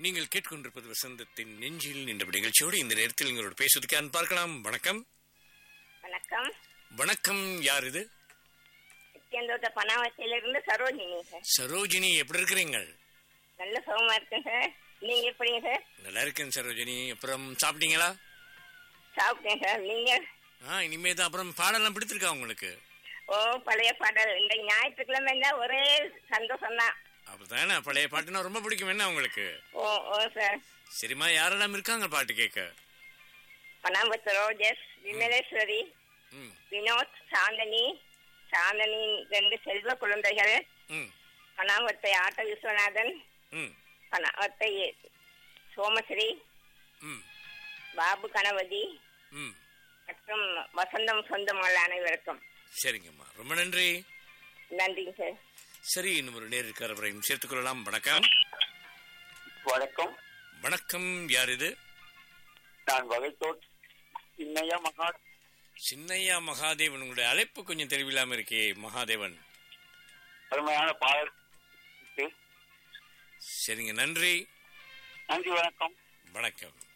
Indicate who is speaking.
Speaker 1: நீங்கள் கேட்கொண்டிருப்பது வசந்தத்தின் நெஞ்சில் என்ற நிகழ்ச்சியோடு இந்த நேரத்தில் எங்களோட பேசுவதற்கு நான் பார்க்கலாம் வணக்கம்
Speaker 2: வணக்கம்
Speaker 1: வணக்கம் யார் இது
Speaker 2: நித்யாந்தோட்ட பணாவத்திலிருந்து சரோஜினி சார்
Speaker 1: சரோஜினி எப்படி இருக்கிறீங்க
Speaker 2: நல்ல சுகமா இருக்கேன் சார் நீங்க எப்படிங்க சார்
Speaker 1: நல்லா இருக்கேன் சரோஜினி அப்புறம் சாப்பிட்டீங்களா
Speaker 2: சாப்பிட்டேன் சார் நீங்க
Speaker 1: ஆ இனிமே தான் அப்புறம் பாடலாம் பிடித்திருக்கா உங்களுக்கு
Speaker 2: ஓ பழைய பாடல் இந்த ஞாயிற்றுக்கிழமை தான் ஒரே சந்தோஷம் தான்
Speaker 1: அப்படிதானே பழைய பாட்டுனா ரொம்ப பிடிக்கும் என்ன உங்களுக்கு
Speaker 2: ஓ ஓ சார்
Speaker 1: சரிம்மா யாரெல்லாம் இருக்காங்க பாட்டு கேட்க
Speaker 2: பணாம்பத்து ரோஜஸ் விமலேஸ்வரி
Speaker 1: ம்
Speaker 2: வினோத் சாந்தனி சாந்தனி ரெண்டு செல்வ குழந்தைகள்
Speaker 1: ம்
Speaker 2: பணாவத்தை ஆட்ட விஸ்வநாதன்
Speaker 1: ம்
Speaker 2: பணாவத்தை சோமஸ்ரீ
Speaker 1: ம்
Speaker 2: பாபு கணபதி
Speaker 1: ம்
Speaker 2: மற்றும் வசந்தம் சொந்தங்கள் அனைவருக்கும்
Speaker 1: சரிங்கம்மா ரொம்ப நன்றி
Speaker 2: நன்றிங்க சார்
Speaker 1: சரி இன்னும் ஒரு நேர் இருக்கார் அவரையும் சேர்த்துக் கொள்ளலாம் வணக்கம்
Speaker 3: வணக்கம்
Speaker 1: வணக்கம் யார் இது
Speaker 3: நான் வகைத்தோட் இன்னையா மகா
Speaker 1: சின்னையா மகாதேவன் உங்களுடைய அழைப்பு கொஞ்சம் தெளிவில்லாம இருக்கே மகாதேவன்
Speaker 3: அருமையான பாடல்
Speaker 1: சரிங்க நன்றி
Speaker 3: நன்றி வணக்கம்
Speaker 1: வணக்கம்